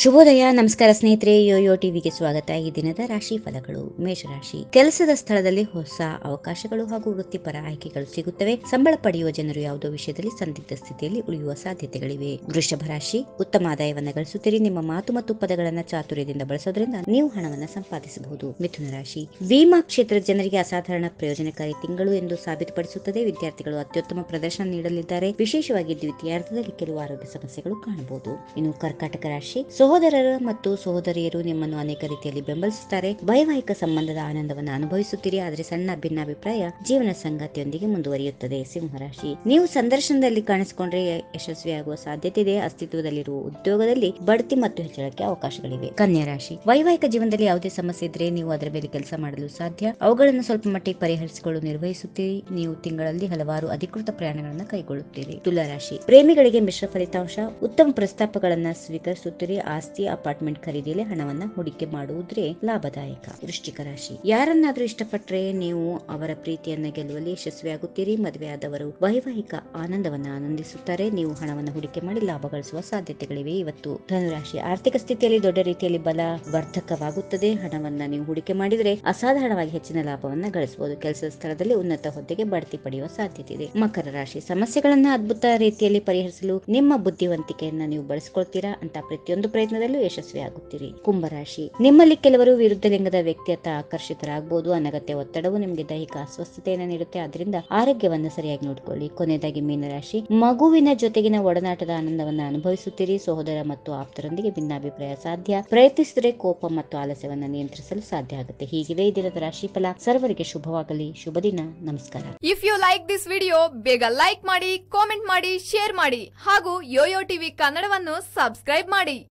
ಶುಭೋದಯ ನಮಸ್ಕಾರ ಸ್ನೇಹಿತರೆ ಯೋಯೋ ಟಿವಿಗೆ ಸ್ವಾಗತ ಈ ದಿನದ ರಾಶಿ ಫಲಗಳು ಮೇಷರಾಶಿ ಕೆಲಸದ ಸ್ಥಳದಲ್ಲಿ ಹೊಸ ಅವಕಾಶಗಳು ಹಾಗೂ ವೃತ್ತಿಪರ ಆಯ್ಕೆಗಳು ಸಿಗುತ್ತವೆ ಸಂಬಳ ಪಡೆಯುವ ಜನರು ಯಾವುದೋ ವಿಷಯದಲ್ಲಿ ಸಂದಿಗ್ಧ ಸ್ಥಿತಿಯಲ್ಲಿ ಉಳಿಯುವ ಸಾಧ್ಯತೆಗಳಿವೆ ವೃಷಭ ರಾಶಿ ಉತ್ತಮ ಆದಾಯವನ್ನ ಗಳಿಸುತ್ತೀರಿ ನಿಮ್ಮ ಮಾತು ಮತ್ತು ಪದಗಳನ್ನ ಚಾತುರ್ಯದಿಂದ ಬಳಸೋದ್ರಿಂದ ನೀವು ಹಣವನ್ನ ಸಂಪಾದಿಸಬಹುದು ಮಿಥುನ ರಾಶಿ ವಿಮಾ ಕ್ಷೇತ್ರದ ಜನರಿಗೆ ಅಸಾಧಾರಣ ಪ್ರಯೋಜನಕಾರಿ ತಿಂಗಳು ಎಂದು ಸಾಬೀತುಪಡಿಸುತ್ತದೆ ವಿದ್ಯಾರ್ಥಿಗಳು ಅತ್ಯುತ್ತಮ ಪ್ರದರ್ಶನ ನೀಡಲಿದ್ದಾರೆ ವಿಶೇಷವಾಗಿ ದ್ವಿತೀಯಾರ್ಧದಲ್ಲಿ ಕೆಲವು ಆರೋಗ್ಯ ಸಮಸ್ಯೆಗಳು ಕಾಣಬಹುದು ಇನ್ನು ಕರ್ಕಾಟಕ ರಾಶಿ ಸಹೋದರರ ಮತ್ತು ಸಹೋದರಿಯರು ನಿಮ್ಮನ್ನು ಅನೇಕ ರೀತಿಯಲ್ಲಿ ಬೆಂಬಲಿಸುತ್ತಾರೆ ವೈವಾಹಿಕ ಸಂಬಂಧದ ಆನಂದವನ್ನು ಅನುಭವಿಸುತ್ತೀರಿ ಆದರೆ ಸಣ್ಣ ಭಿನ್ನಾಭಿಪ್ರಾಯ ಜೀವನ ಸಂಗಾತಿಯೊಂದಿಗೆ ಮುಂದುವರಿಯುತ್ತದೆ ಸಿಂಹರಾಶಿ ನೀವು ಸಂದರ್ಶನದಲ್ಲಿ ಕಾಣಿಸಿಕೊಂಡ್ರೆ ಯಶಸ್ವಿಯಾಗುವ ಸಾಧ್ಯತೆ ಇದೆ ಅಸ್ತಿತ್ವದಲ್ಲಿರುವ ಉದ್ಯೋಗದಲ್ಲಿ ಬಡ್ತಿ ಮತ್ತು ಹೆಚ್ಚಳಕ್ಕೆ ಅವಕಾಶಗಳಿವೆ ಕನ್ಯಾ ರಾಶಿ ವೈವಾಹಿಕ ಜೀವನದಲ್ಲಿ ಯಾವುದೇ ಸಮಸ್ಯೆ ಇದ್ರೆ ನೀವು ಅದರ ಮೇಲೆ ಕೆಲಸ ಮಾಡಲು ಸಾಧ್ಯ ಅವುಗಳನ್ನು ಸ್ವಲ್ಪ ಮಟ್ಟಿಗೆ ಪರಿಹರಿಸಿಕೊಳ್ಳಲು ನಿರ್ವಹಿಸುತ್ತೀರಿ ನೀವು ತಿಂಗಳಲ್ಲಿ ಹಲವಾರು ಅಧಿಕೃತ ಪ್ರಯಾಣಗಳನ್ನು ಕೈಗೊಳ್ಳುತ್ತೀರಿ ತುಲಾ ರಾಶಿ ಪ್ರೇಮಿಗಳಿಗೆ ಮಿಶ್ರ ಫಲಿತಾಂಶ ಉತ್ತಮ ಪ್ರಸ್ತಾಪಗಳನ್ನ ಸ್ವೀಕರಿಸುತ್ತೀರಿ ಆಸ್ತಿ ಅಪಾರ್ಟ್ಮೆಂಟ್ ಖರೀದಿಯಲ್ಲಿ ಹಣವನ್ನ ಹೂಡಿಕೆ ಮಾಡುವುದ್ರೆ ಲಾಭದಾಯಕ ವೃಶ್ಚಿಕ ರಾಶಿ ಯಾರನ್ನಾದ್ರೂ ಇಷ್ಟಪಟ್ಟರೆ ನೀವು ಅವರ ಪ್ರೀತಿಯನ್ನ ಗೆಲ್ಲುವಲ್ಲಿ ಯಶಸ್ವಿಯಾಗುತ್ತೀರಿ ಮದುವೆಯಾದವರು ವೈವಾಹಿಕ ಆನಂದವನ್ನ ಆನಂದಿಸುತ್ತಾರೆ ನೀವು ಹಣವನ್ನು ಹೂಡಿಕೆ ಮಾಡಿ ಲಾಭ ಗಳಿಸುವ ಸಾಧ್ಯತೆಗಳಿವೆ ಇವತ್ತು ಧನುರಾಶಿ ಆರ್ಥಿಕ ಸ್ಥಿತಿಯಲ್ಲಿ ದೊಡ್ಡ ರೀತಿಯಲ್ಲಿ ಬಲ ವರ್ಧಕವಾಗುತ್ತದೆ ಹಣವನ್ನ ನೀವು ಹೂಡಿಕೆ ಮಾಡಿದರೆ ಅಸಾಧಾರಣವಾಗಿ ಹೆಚ್ಚಿನ ಲಾಭವನ್ನ ಗಳಿಸಬಹುದು ಕೆಲಸದ ಸ್ಥಳದಲ್ಲಿ ಉನ್ನತ ಹುದ್ದೆಗೆ ಬಡ್ತಿ ಪಡೆಯುವ ಸಾಧ್ಯತೆ ಇದೆ ಮಕರ ರಾಶಿ ಸಮಸ್ಯೆಗಳನ್ನ ಅದ್ಭುತ ರೀತಿಯಲ್ಲಿ ಪರಿಹರಿಸಲು ನಿಮ್ಮ ಬುದ್ಧಿವಂತಿಕೆಯನ್ನ ನೀವು ಬಳಸಿಕೊಳ್ತೀರಾ ಅಂತ ಪ್ರತಿಯೊಂದು ಪ್ರಯತ್ನದಲ್ಲೂ ಯಶಸ್ವಿಯಾಗುತ್ತೀರಿ ಕುಂಭರಾಶಿ ನಿಮ್ಮಲ್ಲಿ ಕೆಲವರು ವಿರುದ್ಧ ಲಿಂಗದ ವ್ಯಕ್ತಿಯತ್ತ ಆಕರ್ಷಿತರಾಗಬಹುದು ಅನಗತ್ಯ ಒತ್ತಡವು ನಿಮಗೆ ದೈಹಿಕ ಅಸ್ವಸ್ಥತೆಯನ್ನು ನೀಡುತ್ತೆ ಅದರಿಂದ ಆರೋಗ್ಯವನ್ನು ಸರಿಯಾಗಿ ನೋಡಿಕೊಳ್ಳಿ ಕೊನೆಯದಾಗಿ ಮೀನರಾಶಿ ಮಗುವಿನ ಜೊತೆಗಿನ ಒಡನಾಟದ ಆನಂದವನ್ನ ಅನುಭವಿಸುತ್ತೀರಿ ಸಹೋದರ ಮತ್ತು ಆಪ್ತರೊಂದಿಗೆ ಭಿನ್ನಾಭಿಪ್ರಾಯ ಸಾಧ್ಯ ಪ್ರಯತ್ನಿಸಿದರೆ ಕೋಪ ಮತ್ತು ಆಲಸ್ಯವನ್ನ ನಿಯಂತ್ರಿಸಲು ಸಾಧ್ಯ ಆಗುತ್ತೆ ಹೀಗಿದೆ ಈ ದಿನದ ರಾಶಿಫಲ ಸರ್ವರಿಗೆ ಶುಭವಾಗಲಿ ಶುಭ ದಿನ ನಮಸ್ಕಾರ if you like this video ಬೇಗ ಲೈಕ್ ಮಾಡಿ ಕಾಮೆಂಟ್ ಮಾಡಿ ಶೇರ್ ಮಾಡಿ ಹಾಗೂ ಯೋಯೋ ಟಿವಿ ಕನ್ನಡವನ್ನು ಸಬ್ಸ್ಕ್ರೈಬ್ ಮಾಡಿ